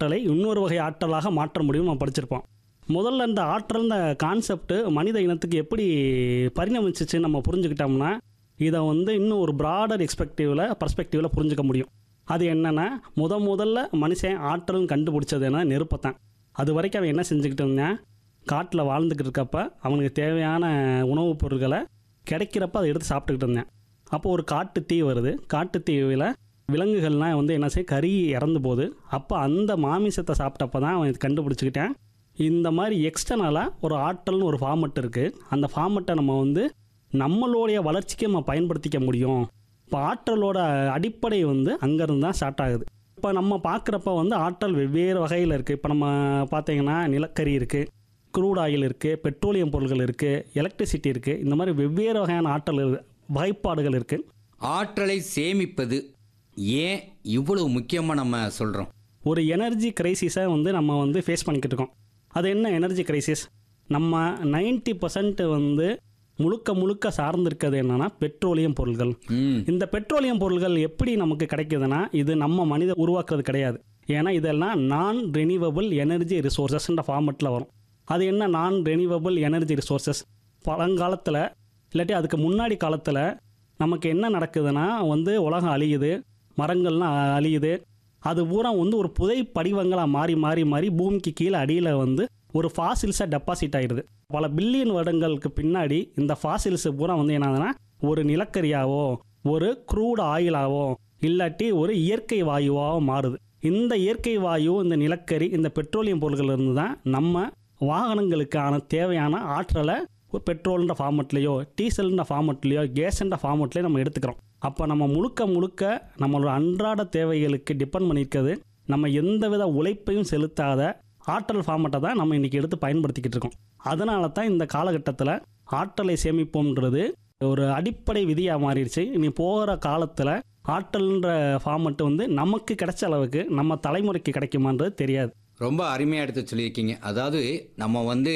ஆற்றலை இன்னொரு வகை ஆற்றலாக மாற்ற முடியும் நம்ம படிச்சிருப்போம் முதல்ல இந்த ஆற்றல் இந்த கான்செப்ட் மனித இனத்துக்கு எப்படி பரிணமிச்சிச்சுன்னு நம்ம புரிஞ்சுக்கிட்டோம்னா இதை வந்து இன்னும் ஒரு ப்ராடர் எக்ஸ்பெக்டிவில் பர்ஸ்பெக்டிவில் புரிஞ்சுக்க முடியும் அது என்னென்னா முத முதல்ல மனுஷன் ஆற்றல்னு கண்டுபிடிச்சது என்ன நெருப்பை தான் அது வரைக்கும் அவன் என்ன செஞ்சுக்கிட்டு இருந்தான் காட்டில் வாழ்ந்துக்கிட்டு இருக்கப்ப அவனுக்கு தேவையான உணவுப் பொருட்களை கிடைக்கிறப்ப அதை எடுத்து சாப்பிட்டுக்கிட்டு இருந்தேன் அப்போ ஒரு காட்டு தீ வருது காட்டு தீவில் விலங்குகள்லாம் வந்து என்ன செய்ய கறி இறந்து போகுது அப்போ அந்த மாமிசத்தை சாப்பிட்டப்ப தான் அவன் இது கண்டுபிடிச்சிக்கிட்டேன் இந்த மாதிரி எக்ஸ்டர்னலாக ஒரு ஆற்றல்னு ஒரு ஃபார்மெட் இருக்குது அந்த ஃபார்மெட்டை நம்ம வந்து நம்மளுடைய வளர்ச்சிக்கு நம்ம பயன்படுத்திக்க முடியும் இப்போ ஆற்றலோட அடிப்படை வந்து அங்கேருந்து தான் ஸ்டார்ட் ஆகுது இப்போ நம்ம பார்க்குறப்ப வந்து ஆற்றல் வெவ்வேறு வகையில் இருக்குது இப்போ நம்ம பார்த்தீங்கன்னா நிலக்கரி இருக்குது க்ரூட் ஆயில் இருக்குது பெட்ரோலியம் பொருட்கள் இருக்குது எலக்ட்ரிசிட்டி இருக்குது இந்த மாதிரி வெவ்வேறு வகையான ஆற்றல் இருக்கு- வகைப்பாடுகள் இருக்குது ஆற்றலை சேமிப்பது ஏன் இவ்வளவு முக்கியமாக நம்ம சொல்கிறோம் ஒரு எனர்ஜி கிரைசிஸை வந்து நம்ம வந்து ஃபேஸ் பண்ணிக்கிட்டு இருக்கோம் அது என்ன எனர்ஜி கிரைசிஸ் நம்ம 90% பர்சன்ட் வந்து முழுக்க முழுக்க சார்ந்திருக்கிறது என்னன்னா பெட்ரோலியம் பொருட்கள் ம் இந்த பெட்ரோலியம் பொருட்கள் எப்படி நமக்கு கிடைக்குதுன்னா இது நம்ம மனித உருவாக்குறது கிடையாது ஏன்னா இதெல்லாம் நான் ரெனிவபிள் எனர்ஜி ரிசோர்சஸ்ன்ற ஃபார்மெட்டில் வரும் அது என்ன நான் ரெனிவபிள் எனர்ஜி ரிசோர்சஸ் பழங்காலத்தில் இல்லாட்டி அதுக்கு முன்னாடி காலத்தில் நமக்கு என்ன நடக்குதுன்னா வந்து உலகம் அழியுது மரங்கள்லாம் அழியுது அது பூரா வந்து ஒரு புதை படிவங்களாக மாறி மாறி மாறி பூமிக்கு கீழே அடியில் வந்து ஒரு ஃபாசில்ஸாக டெபாசிட் ஆயிடுது பல பில்லியன் வருடங்களுக்கு பின்னாடி இந்த ஃபாசில்ஸ் பூரா வந்து என்னதுன்னா ஒரு நிலக்கரியாவோ ஒரு க்ரூட் ஆயிலாவோ இல்லாட்டி ஒரு இயற்கை வாயுவாவோ மாறுது இந்த இயற்கை வாயு இந்த நிலக்கரி இந்த பெட்ரோலியம் பொருட்கள் இருந்து தான் நம்ம வாகனங்களுக்கான தேவையான ஆற்றலை ஒரு பெட்ரோல்ன்ற ஃபார்மெட்லேயோ டீசல்ன்ற ஃபார்மெட்லேயோ கேஸ்ன்ற ஃபார்மெட்லேயோ நம்ம எடுத்துக்கிறோம் அப்போ நம்ம முழுக்க முழுக்க நம்மளோட அன்றாட தேவைகளுக்கு டிபெண்ட் பண்ணியிருக்கிறது நம்ம எந்தவித உழைப்பையும் செலுத்தாத ஆற்றல் ஃபார்மெட்டை தான் நம்ம இன்றைக்கி எடுத்து பயன்படுத்திக்கிட்டு இருக்கோம் அதனால தான் இந்த காலகட்டத்தில் ஆற்றலை சேமிப்போம்ன்றது ஒரு அடிப்படை விதியாக மாறிடுச்சு இனி போகிற காலத்தில் ஆற்றல்ன்ற ஃபார்மெட் வந்து நமக்கு கிடைச்ச அளவுக்கு நம்ம தலைமுறைக்கு கிடைக்குமான்றது தெரியாது ரொம்ப அருமையாக எடுத்து சொல்லியிருக்கீங்க அதாவது நம்ம வந்து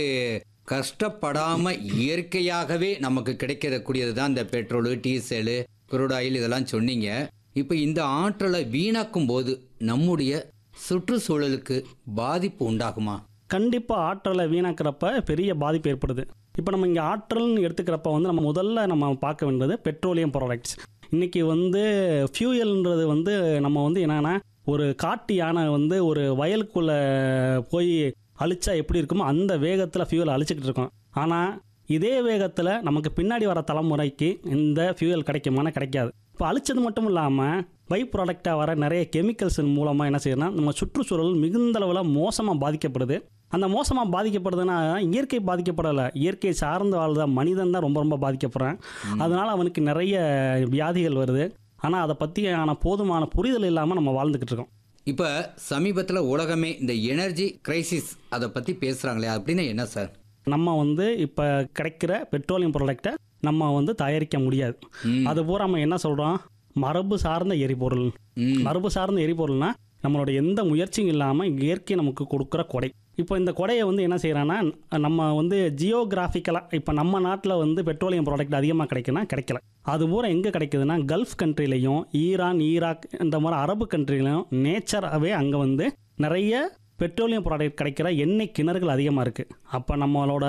கஷ்டப்படாம இயற்கையாகவே நமக்கு கிடைக்கக்கூடியது தான் இந்த பெட்ரோலு டீசலு குருடாயில் இதெல்லாம் சொன்னீங்க இப்போ இந்த ஆற்றலை வீணாக்கும் போது நம்முடைய சுற்றுச்சூழலுக்கு பாதிப்பு உண்டாகுமா கண்டிப்பாக ஆற்றலை வீணாக்கிறப்ப பெரிய பாதிப்பு ஏற்படுது இப்போ நம்ம இங்கே ஆற்றல்னு எடுத்துக்கிறப்ப வந்து நம்ம முதல்ல நம்ம பார்க்க வேண்டியது பெட்ரோலியம் ப்ராடக்ட்ஸ் இன்றைக்கி வந்து ஃபியூயல்ன்றது வந்து நம்ம வந்து என்னென்னா ஒரு காட்டு யானை வந்து ஒரு வயலுக்குள்ளே போய் அழிச்சா எப்படி இருக்குமோ அந்த வேகத்தில் ஃபியூயல் அழிச்சிக்கிட்டு இருக்கோம் ஆனால் இதே வேகத்தில் நமக்கு பின்னாடி வர தலைமுறைக்கு இந்த ஃபியூயல் கிடைக்குமானா கிடைக்காது இப்போ அழிச்சது மட்டும் இல்லாமல் பை ப்ராடக்டாக வர நிறைய கெமிக்கல்ஸ் மூலமாக என்ன செய்யணும்னா நம்ம சுற்றுச்சூழல் மிகுந்த அளவில் மோசமாக பாதிக்கப்படுது அந்த மோசமாக பாதிக்கப்படுதுன்னா இயற்கை பாதிக்கப்படலை இயற்கை சார்ந்து வாழ்ந்த மனிதன் தான் ரொம்ப ரொம்ப பாதிக்கப்படுறான் அதனால் அவனுக்கு நிறைய வியாதிகள் வருது ஆனால் அதை பற்றியான போதுமான புரிதல் இல்லாமல் நம்ம வாழ்ந்துக்கிட்டு இருக்கோம் இப்போ சமீபத்தில் உலகமே இந்த எனர்ஜி கிரைசிஸ் அதை பற்றி பேசுகிறாங்களே அப்படின்னா என்ன சார் நம்ம வந்து இப்போ கிடைக்கிற பெட்ரோலியம் ப்ராடக்டை நம்ம வந்து தயாரிக்க முடியாது ம். அது பூரா நம்ம என்ன சொல்கிறோம் மரபு சார்ந்த எரிபொருள் ம் மரபு சார்ந்த எரிபொருள்னா நம்மளோட எந்த முயற்சியும் இல்லாமல் இயற்கை நமக்கு கொடுக்குற கொடை இப்போ இந்த கொடையை வந்து என்ன செய்யறான்னா நம்ம வந்து ஜியோகிராஃபிக்கலாக இப்போ நம்ம நாட்டில் வந்து பெட்ரோலியம் ப்ராடக்ட் அதிகமாக கிடைக்குன்னா கிடைக்கல அது பூரா எங்கே கிடைக்குதுன்னா கல்ஃப் கண்ட்ரிலையும் ஈரான் ஈராக் இந்த மாதிரி அரபு கண்ட்ரிலையும் நேச்சராகவே அங்கே வந்து நிறைய பெட்ரோலியம் ப்ராடக்ட் கிடைக்கிற எண்ணெய் கிணறுகள் அதிகமாக இருக்குது அப்போ நம்மளோட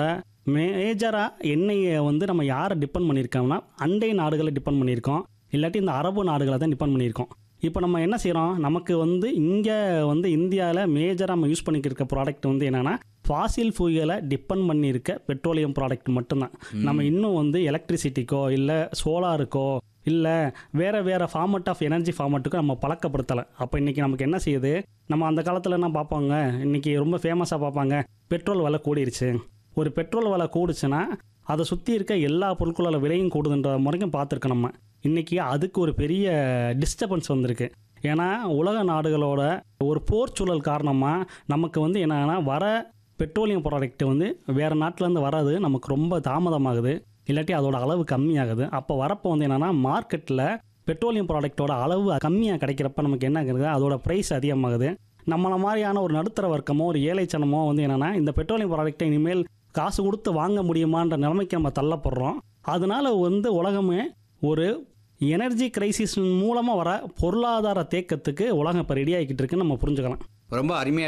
மேஜராக எண்ணெயை வந்து நம்ம யாரை டிபெண்ட் பண்ணியிருக்கோம்னா அண்டை நாடுகளை டிபெண்ட் பண்ணியிருக்கோம் இல்லாட்டி இந்த அரபு நாடுகளை தான் டிபெண்ட் பண்ணியிருக்கோம் இப்போ நம்ம என்ன செய்கிறோம் நமக்கு வந்து இங்கே வந்து இந்தியாவில் மேஜராக நம்ம யூஸ் பண்ணிக்கிட்டு இருக்க ப்ராடக்ட் வந்து என்னென்னா ஃபாசில் ஃபியூயலை டிபெண்ட் பண்ணியிருக்க பெட்ரோலியம் ப்ராடக்ட் மட்டும்தான் நம்ம இன்னும் வந்து எலக்ட்ரிசிட்டிக்கோ இல்லை சோலாருக்கோ இல்லை வேறு வேறு ஃபார்மட் ஆஃப் எனர்ஜி ஃபார்மட்டுக்கும் நம்ம பழக்கப்படுத்தலை அப்போ இன்றைக்கி நமக்கு என்ன செய்யுது நம்ம அந்த காலத்தில் என்ன பார்ப்பாங்க இன்றைக்கி ரொம்ப ஃபேமஸாக பார்ப்பாங்க பெட்ரோல் விலை கூடிருச்சு ஒரு பெட்ரோல் விலை கூடுச்சுன்னா அதை சுற்றி இருக்க எல்லா பொருட்களோட விலையும் கூடுதுன்ற முறைக்கும் பார்த்துருக்கோம் நம்ம இன்றைக்கி அதுக்கு ஒரு பெரிய டிஸ்டர்பன்ஸ் வந்திருக்கு ஏன்னா உலக நாடுகளோட ஒரு போர் சூழல் காரணமாக நமக்கு வந்து என்னன்னா வர பெட்ரோலியம் ப்ராடக்ட் வந்து வேறு நாட்டிலேருந்து வராது நமக்கு ரொம்ப தாமதமாகுது இல்லாட்டி அதோட அளவு கம்மியாகுது அப்போ வரப்போ வந்து என்னென்னா மார்க்கெட்டில் பெட்ரோலியம் ப்ராடக்ட்டோட அளவு கம்மியாக கிடைக்கிறப்ப நமக்கு என்ன ஆகுது அதோட ப்ரைஸ் அதிகமாகுது நம்மள மாதிரியான ஒரு நடுத்தர வர்க்கமோ ஒரு ஏழைச்சனமோ வந்து என்னென்னா இந்த பெட்ரோலியம் ப்ராடக்ட்டை இனிமேல் காசு கொடுத்து வாங்க முடியுமான்ற நிலைமைக்கு நம்ம தள்ளப்படுறோம் அதனால வந்து உலகமே ஒரு எனர்ஜி கிரைசிஸ் மூலமாக வர பொருளாதார தேக்கத்துக்கு உலகம் இப்போ ரெடி ஆகிக்கிட்டு இருக்குன்னு நம்ம புரிஞ்சுக்கலாம் ரொம்ப அருமையாக